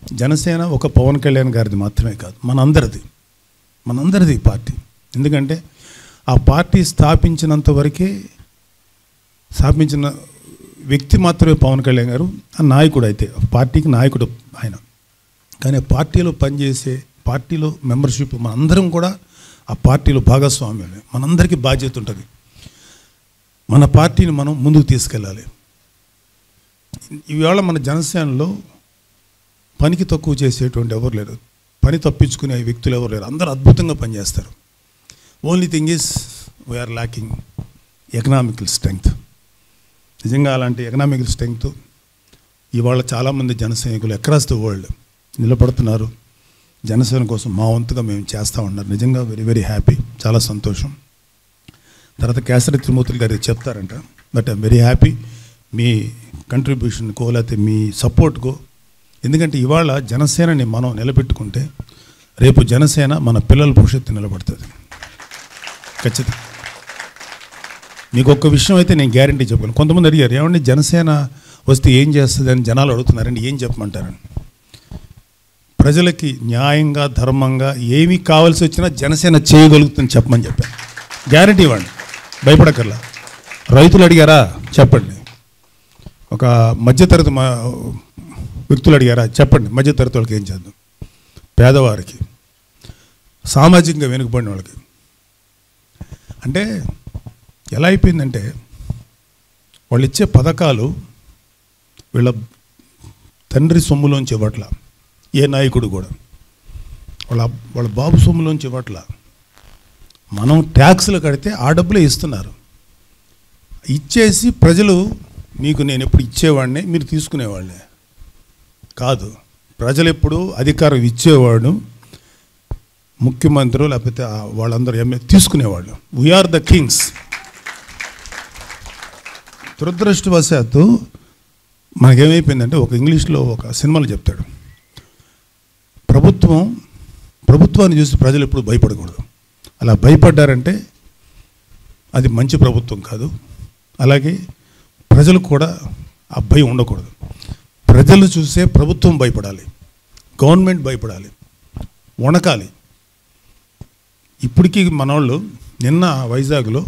జనసేన ఒక పవన్ కళ్యాణ్ గారిది మాత్రమే కాదు మనందరిది మనందరిది ఈ పార్టీ ఎందుకంటే ఆ పార్టీ స్థాపించినంత వరకే స్థాపించిన వ్యక్తి మాత్రమే పవన్ కళ్యాణ్ గారు ఆ నాయకుడు అయితే పార్టీకి నాయకుడు ఆయన కానీ ఆ పార్టీలో పనిచేసే పార్టీలో మెంబర్షిప్ మనందరం కూడా ఆ పార్టీలో భాగస్వామ్యమే మనందరికీ బాధ్యత ఉంటుంది మన పార్టీని మనం ముందుకు తీసుకెళ్ళాలి ఇవాళ మన జనసేనలో పనికి తక్కువ చేసేటువంటి ఎవరు లేరు పని తప్పించుకునే వ్యక్తులు ఎవరు లేరు అందరూ అద్భుతంగా పనిచేస్తారు only thing is we're lacking economical strength నిజంగా అలాంటి ఎకనామికల్ స్ట్రెంగ్త్ ఇవాళ చాలామంది జన సైనికులు అక్రాస్ ద వరల్డ్ నిలబడుతున్నారు జనసేన కోసం మా వంతుగా మేము చేస్తూ ఉన్నారు నిజంగా వెరీ వెరీ హ్యాపీ చాలా సంతోషం తర్వాత కేసరి త్రిమూర్తులు గారికి చెప్తారంట బట్ ఐమ్ వెరీ హ్యాపీ మీ కంట్రిబ్యూషన్కో లేకపోతే మీ సపోర్ట్కో ఎందుకంటే ఇవాళ జనసేనని మనం నిలబెట్టుకుంటే రేపు జనసేన మన పిల్లల భవిష్యత్తు నిలబడుతుంది ఖచ్చితంగా మీకు ఒక్క విషయం అయితే నేను గ్యారంటీ చెప్పాను కొంతమంది అడిగారు ఏమండి జనసేన వస్తే ఏం చేస్తుంది అని జనాలు అడుగుతున్నారండి ఏం చెప్పమంటారని ప్రజలకి న్యాయంగా ధర్మంగా ఏమి కావాల్సి వచ్చినా జనసేన చేయగలుగుతుంది చెప్పమని చెప్పాను గ్యారంటీ ఇవ్వండి భయపడక్కర్లా రైతులు అడిగారా చెప్పండి ఒక మధ్యతరగతి మా వ్యక్తులు అడిగారా చెప్పండి మధ్యతరగతి వాళ్ళకి ఏం చేద్దాం పేదవారికి సామాజికంగా వెనుకబడిన వాళ్ళకి అంటే ఎలా అయిపోయిందంటే వాళ్ళు ఇచ్చే పథకాలు వీళ్ళ తండ్రి సొమ్ములోంచి ఇవ్వట్ల ఏ నాయకుడు కూడా వాళ్ళ వాళ్ళ బాబు సొమ్ములోంచి ఇవ్వట్ల మనం ట్యాక్సులు కడితే ఆ డబ్బులే ఇస్తున్నారు ఇచ్చేసి ప్రజలు మీకు నేను ఎప్పుడు ఇచ్చేవాడిని మీరు తీసుకునేవాళ్ళే కాదు ప్రజలు ఎప్పుడు అధికారం ఇచ్చేవాడు ముఖ్యమంత్రులు లేకపోతే ఆ వాళ్ళందరూ ఎమ్మె తీసుకునేవాళ్ళు వీఆర్ ద కింగ్స్ దురదృష్టవశాత్తు మనకేమైపోయిందంటే ఒక ఇంగ్లీష్లో ఒక సినిమాలో చెప్తాడు ప్రభుత్వం ప్రభుత్వాన్ని చూసి ప్రజలు ఎప్పుడు భయపడకూడదు అలా భయపడ్డారంటే అది మంచి ప్రభుత్వం కాదు అలాగే ప్రజలకు కూడా ఆ భయం ఉండకూడదు ప్రజలు చూసే ప్రభుత్వం భయపడాలి గవర్నమెంట్ భయపడాలి వణకాలి ఇప్పటికీ మనోళ్ళు నిన్న వైజాగ్లో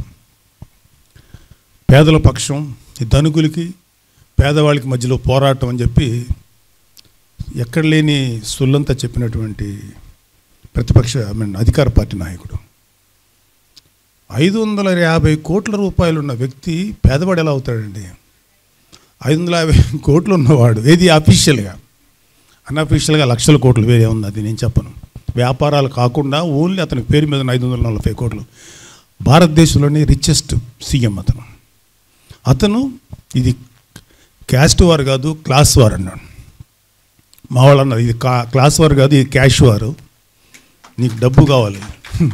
పేదల పక్షం ఈ ధనికులకి పేదవాళ్ళకి మధ్యలో పోరాటం అని చెప్పి ఎక్కడ లేని సొల్లంతా చెప్పినటువంటి ప్రతిపక్ష ఐ మీన్ అధికార పార్టీ నాయకుడు ఐదు వందల యాభై కోట్ల రూపాయలు ఉన్న వ్యక్తి పేదవాడు ఎలా అవుతాడండి ఐదు వందల యాభై కోట్లు ఉన్నవాడు ఏది అఫీషియల్గా అన్అఫీషియల్గా లక్షల కోట్లు వేరే ఉంది అది నేను చెప్పను వ్యాపారాలు కాకుండా ఓన్లీ అతని పేరు మీద ఐదు వందల నలభై కోట్లు భారతదేశంలోని రిచెస్ట్ సీఎం అతను అతను ఇది క్యాస్ట్ వార్ కాదు క్లాస్ వార్ అన్నాడు మా వాళ్ళు అన్నారు ఇది కా క్లాస్ వార్ కాదు ఇది క్యాష్ వారు నీకు డబ్బు కావాలి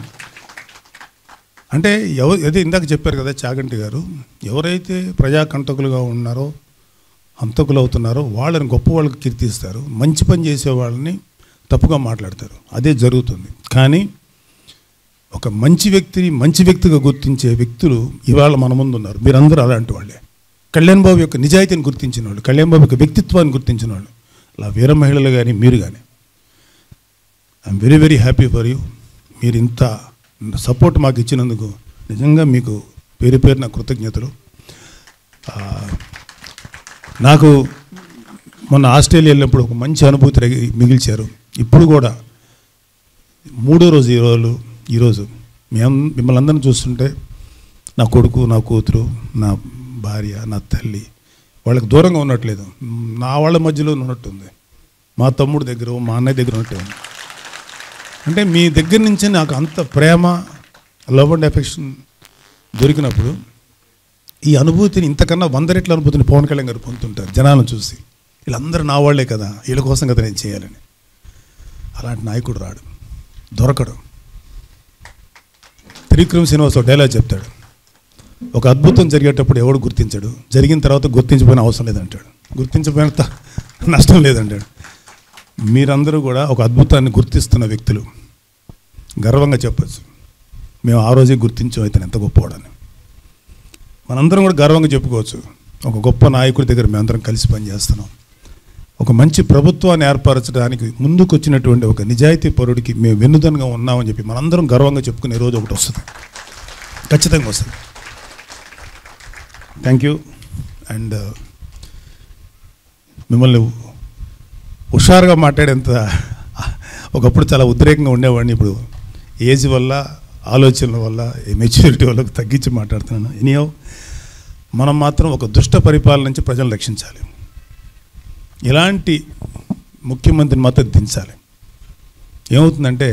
అంటే ఎవరు అదే ఇందాక చెప్పారు కదా చాగంటి గారు ఎవరైతే ప్రజాకంటకులుగా ఉన్నారో హంతకులు అవుతున్నారో వాళ్ళని గొప్ప వాళ్ళకి కీర్తిస్తారు మంచి పని చేసే వాళ్ళని తప్పుగా మాట్లాడతారు అదే జరుగుతుంది కానీ ఒక మంచి వ్యక్తిని మంచి వ్యక్తిగా గుర్తించే వ్యక్తులు ఇవాళ మన ముందు ఉన్నారు మీరందరూ అలాంటి వాళ్ళే కళ్యాణ్ బాబు యొక్క నిజాయితీని గుర్తించిన వాళ్ళు కళ్యాణ్ బాబు యొక్క వ్యక్తిత్వాన్ని గుర్తించిన వాళ్ళు అలా వీర మహిళలు కానీ మీరు కానీ I'm very very happy for you మీరు ఇంత సపోర్ట్ మాకు ఇచ్చినందుకు నిజంగా మీకు పేరు పేరున కృతజ్ఞతలు ఆ, నాకు మొన్న ఆస్ట్రేలియా వెళ్ళినప్పుడు ఒక మంచి అనుభూతి రగి- మిగిల్చారు ఇప్పుడు కూడా మూడో రోజు ఈరోజు ఈరోజు మేము మిమ్మల్ని అందరిని చూస్తుంటే నా కొడుకు నా కూతురు నా భార్య నా తల్లి వాళ్ళకి దూరంగా ఉన్నట్లేదు నా వాళ్ళ మధ్యలో ఉన్నట్టుంది మా తమ్ముడు దగ్గర మా అన్నయ్య దగ్గర ఉన్నట్టు ఉంది అంటే మీ దగ్గర నుంచి నాకు అంత ప్రేమ లవ్ అండ్ ఎఫెక్షన్ దొరికినప్పుడు ఈ అనుభూతిని ఇంతకన్నా వంద రెట్ల అనుభూతిని పవన్ కళ్యాణ్ గారు పొందుతుంటారు జనాలను చూసి వీళ్ళందరూ నా వాళ్ళే కదా వీళ్ళ కోసం కదా నేను చేయాలని అలాంటి నాయకుడు రాడు దొరకడు త్రివిక్రమ్ శ్రీనివాస్ ఒక డైలాగ్ చెప్తాడు ఒక అద్భుతం జరిగేటప్పుడు ఎవడు గుర్తించడు జరిగిన తర్వాత గుర్తించిపోయిన అవసరం లేదంటాడు గుర్తించపోయిన త- నష్టం లేదంటాడు మీరందరూ కూడా ఒక అద్భుతాన్ని గుర్తిస్తున్న వ్యక్తులు గర్వంగా చెప్పచ్చు మేము ఆ రోజే గుర్తించాం అయితే ఎంత గొప్పవాడని మనందరం కూడా గర్వంగా చెప్పుకోవచ్చు ఒక గొప్ప నాయకుడి దగ్గర మేమందరం కలిసి పనిచేస్తున్నాం ఒక మంచి ప్రభుత్వాన్ని ఏర్పరచడానికి ముందుకు వచ్చినటువంటి ఒక నిజాయితీ పరుడికి మేము వెన్నుదనగా ఉన్నామని చెప్పి మనందరం గర్వంగా చెప్పుకునే రోజు ఒకటి వస్తుంది ఖచ్చితంగా వస్తుంది థ్యాంక్ యూ అండ్ మిమ్మల్ని హుషారుగా మాట్లాడేంత ఒకప్పుడు చాలా ఉద్రేకంగా ఉండేవాడిని ఇప్పుడు ఏజ్ వల్ల ఆలోచనల వల్ల మెచ్యూరిటీ వల్ల తగ్గించి మాట్లాడుతున్నాను ఎనీయో మనం మాత్రం ఒక దుష్ట పరిపాలన నుంచి ప్రజలను రక్షించాలి ఇలాంటి ముఖ్యమంత్రిని మాత్రం దించాలి ఏమవుతుందంటే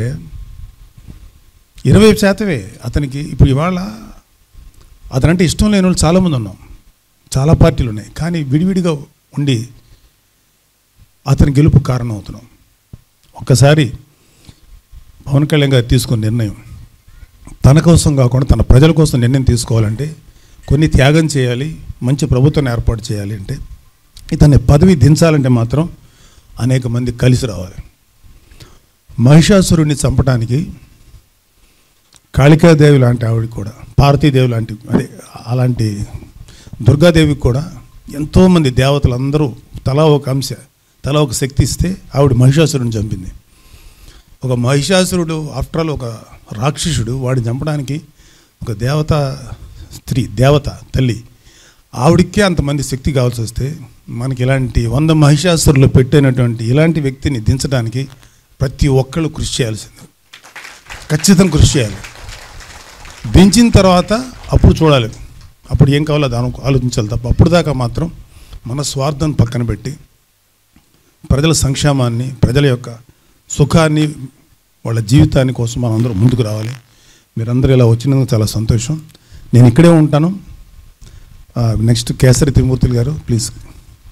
ఇరవై శాతమే అతనికి ఇప్పుడు ఇవాళ అతనంటే ఇష్టం లేని వాళ్ళు చాలామంది ఉన్నాం చాలా పార్టీలు ఉన్నాయి కానీ విడివిడిగా ఉండి అతని గెలుపు కారణం అవుతున్నాం ఒక్కసారి పవన్ కళ్యాణ్ గారు తీసుకున్న నిర్ణయం తన కోసం కాకుండా తన ప్రజల కోసం నిర్ణయం తీసుకోవాలంటే కొన్ని త్యాగం చేయాలి మంచి ప్రభుత్వాన్ని ఏర్పాటు చేయాలి అంటే ఇతన్ని పదవి దించాలంటే మాత్రం అనేక మంది కలిసి రావాలి మహిషాసురుడిని చంపడానికి కాళికాదేవి లాంటి ఆవిడ కూడా పార్వతీదేవి లాంటి అదే అలాంటి దుర్గాదేవికి కూడా ఎంతోమంది దేవతలు అందరూ తలా ఒక అంశ తలా ఒక శక్తి ఇస్తే ఆవిడ మహిషాసురుడిని చంపింది ఒక మహిషాసురుడు ఆఫ్టర్ ఆల్ ఒక రాక్షసుడు వాడిని చంపడానికి ఒక దేవత స్త్రీ దేవత తల్లి ఆవిడకే అంతమంది శక్తి కావాల్సి వస్తే మనకి ఇలాంటి వంద మహిషాసురులు పెట్టినటువంటి ఇలాంటి వ్యక్తిని దించడానికి ప్రతి ఒక్కళ్ళు కృషి చేయాల్సింది ఖచ్చితంగా కృషి చేయాలి దించిన తర్వాత అప్పుడు చూడాలి అప్పుడు ఏం కావాలో దాని ఆలోచించాలి తప్ప అప్పుడు దాకా మాత్రం మన స్వార్థం పక్కన పెట్టి ప్రజల సంక్షేమాన్ని ప్రజల యొక్క సుఖాన్ని వాళ్ళ జీవితాన్ని కోసం మనం అందరూ ముందుకు రావాలి మీరందరూ ఇలా వచ్చినందుకు చాలా సంతోషం నేను ఇక్కడే ఉంటాను నెక్స్ట్ కేసరి త్రిమూర్తులు గారు ప్లీజ్